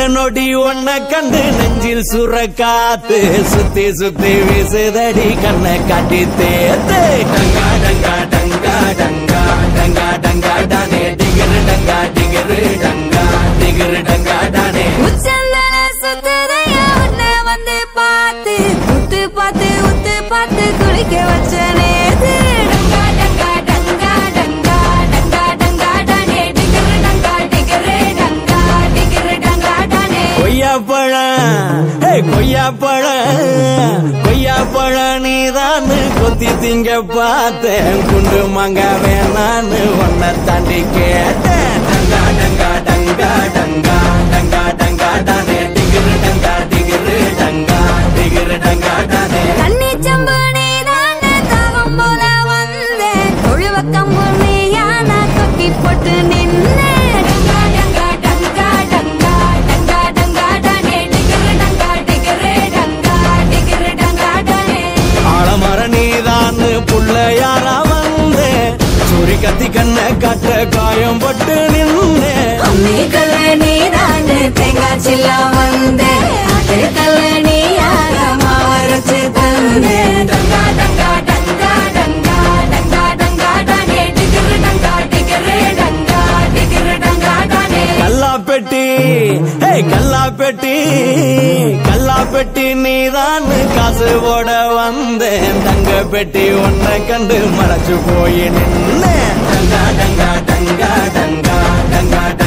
நொடி ஒன்ன கண்டு நெஞ்சில் சுர காத்து சுத்தி சுத்தி வீசுதடி கண்ணை காட்டி தேத்து டங்கா டங்கா டங்கா டங்கா டங்கா டங்கா டானே டிகிரு டங்கா டிகிரு டங்கா டிகிரு டங்கா டானே உச்சந்தல சுத்துதையா உன்னை வந்து பார்த்து உத்து பார்த்து உத்து பார்த்து குளிக்க வச்ச நேத்து டங்கா டங்கா டங்கா டங்கா டங்கா டங்கா டானே டிகிரு டங்கா டிகிரு டங்கா டிகிரு டங்கா டானே கொய்யா பழம் ஹே கொய்யா பழம் கொய்யா பழம் நீதான் கொத்தி திங்க பார்த்தேன் குண்டு மங்க வேணான்னு உன்னை தாண்டி கேட்டேன் டங்கா டங்கா டங்கா டங்கா டங்கா டங்கா டானே டிகிரு டங்கா டிகிரு டங்கா டிகிரு டங்கா டானே தண்ணி சம்பு நீதானே தாகம் போல வந்தேன் தொழுவ கம்பு நீயான தொக்கி போட்டு நின்னேன் டங்கா டங்கா டங்கா டங்கா டங்கா டங்கா டானே டிகிரு டங்கா டிகிரு டங்கா டிகிரு டங்கா டானே ஆலமர நீதான் புள்ளையாரா வந்தேன் சூரி கத்தி கண்ணை காட்ட காயம் பட்டு நின்னேன் அம்மி கல்ல நீதானே தேங்காய் சில்லா வந்தேன் அதே கல்ல நீ யார மாவரைச்சு தந்தேன் டங்கா டங்கா டங்கா டங்கா டங்கா டங்கா டானே டிகிரு டங்கா டிகிரு டங்கா டிகிரு டங்கா டானே கல்லா பெட்டி ஹே கல்லா பெட்டி கல்லா பெட்டி நீதான் காசு போட வந்தேன் தங்க பெட்டி உன்னை கண்டு மறைச்சு போய் நின்னேன் டங்கா டங்கா டங்கா டங்கா டங்கா